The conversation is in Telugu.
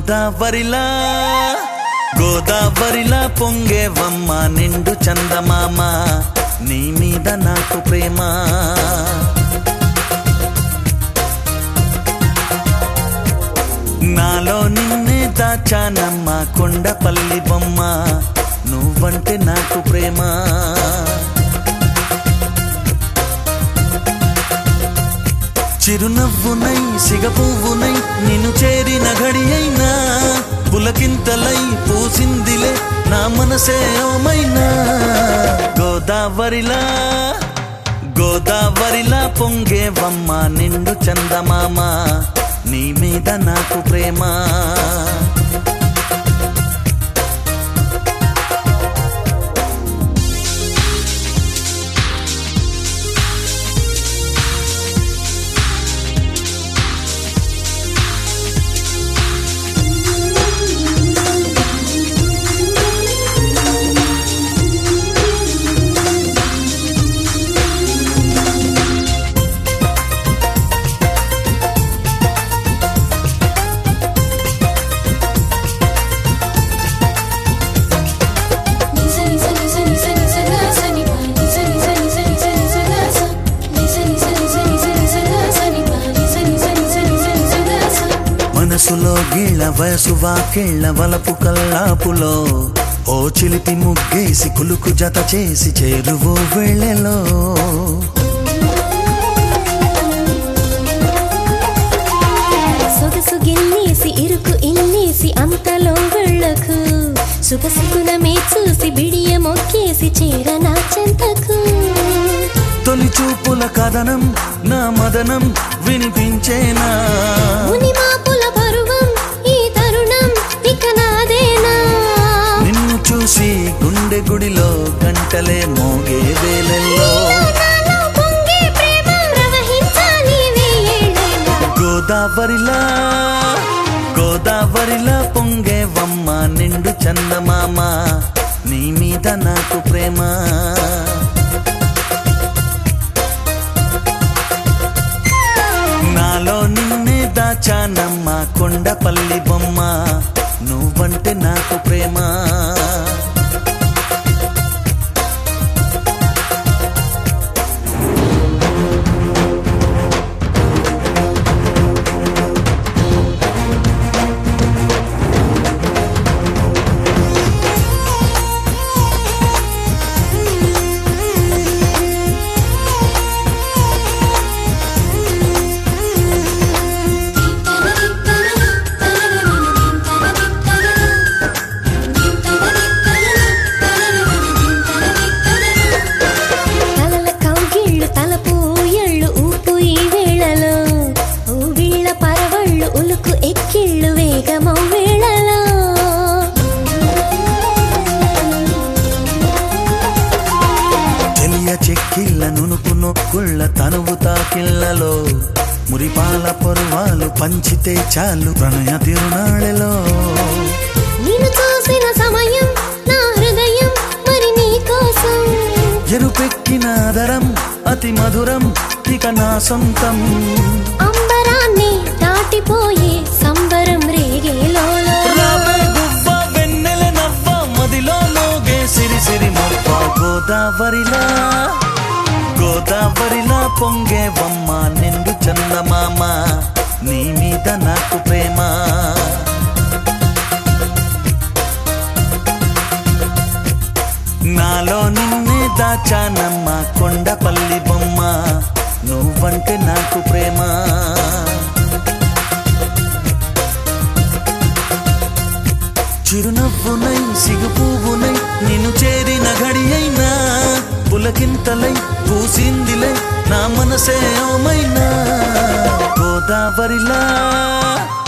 గోదావరిలా గోదావరిలా పొంగేవమ్మ నిండు చందమామ నీ మీద నాకు ప్రేమ నాలో నిన్నే దాచానమ్మ కొండపల్లి బొమ్మ నువ్వంటే నాకు ప్రేమ చిరునవ్వునై సిగపువ్వునై నిన్ను చేరిన ఘడి అయినా పులకింతలై పూసిందిలే నా మనసే ఓమైనా గోదావరిలా గోదావరిలా పొంగేవమ్మ నిండు చందమామ నీ మీద నాకు ప్రేమ మనసులో గీళ్ళ వయసు వాకిళ్ళ వలపు కల్లాపులో ఓ చిలిపి ముగ్గేసి కులుకు జత చేసి చేరువో వెళ్ళెలో సొగసు గిల్లేసి ఇరుకు ఇల్లేసి అంతలో వెళ్ళకు శుభశకునమే చూసి బిడియ మొక్కేసి చేరనా చెంతకు తొలి చూపుల కథనం నా మదనం వినిపించేనా ముని మాపుల పరువం ఈ తరుణం ఇక నాదేనా నిన్ను చూసి గుండె గుడిలో గంటలే మోగే వేలెల్లో నాలో పొంగే ప్రేమ ప్రవహించాలి వేయేళ్ళేనా. గోదావరిలా గోదావరిలా పొంగేవమ్మ నిండు చందమామ నీ మీద నాకు ప్రేమ నాలో నిన్నే దాచానమ్మ కొండపల్లి బొమ్మ నువ్వంటే నాకు ప్రేమ తలల కౌగిళ్ళు తలపు ఎళ్ళు ఊపు ఈ వేళలో ఊవిళ్ళ పరవళ్ళు ఉలుకు ఎక్కిళ్ళు వేగమౌ వేళలో తెలియ చెక్కిళ్ళ నునుపు నొక్కుళ్ళ తనువు తాకిళ్ళలో మురిపాల పొరువాలు పంచితే చాలు ప్రణయ తిరునాళ్ళలో నిన్ను చూసిన సమయం నా హృదయం మరి నీ కోసం ఎరుపెక్కిన ఆదరం అతి మధురం ఇక నా సొంతం అంబరాన్ని దాటిపోయే సంబరం రేగేలోలో రావే గువ్వ వెన్నెల నవ్వ మదిలో మోగే సిరి సిరి మొప్ప గోదావరిలా గోదావరిలా పొంగే బొమ్మ నిండు చందమామ నీ మీద నాకు ప్రేమ నాలో నిన్నే దాచానమ్మ కొండపల్లి బొమ్మ నువ్వంటే నాకు ప్రేమ చిరునవ్వునై సిగుపువ్వునై నిన్ను చేరిన ఘడి అయినా పులకింతలై పూసిందిలై నా మనసే ఓమైనా గోదావరిలా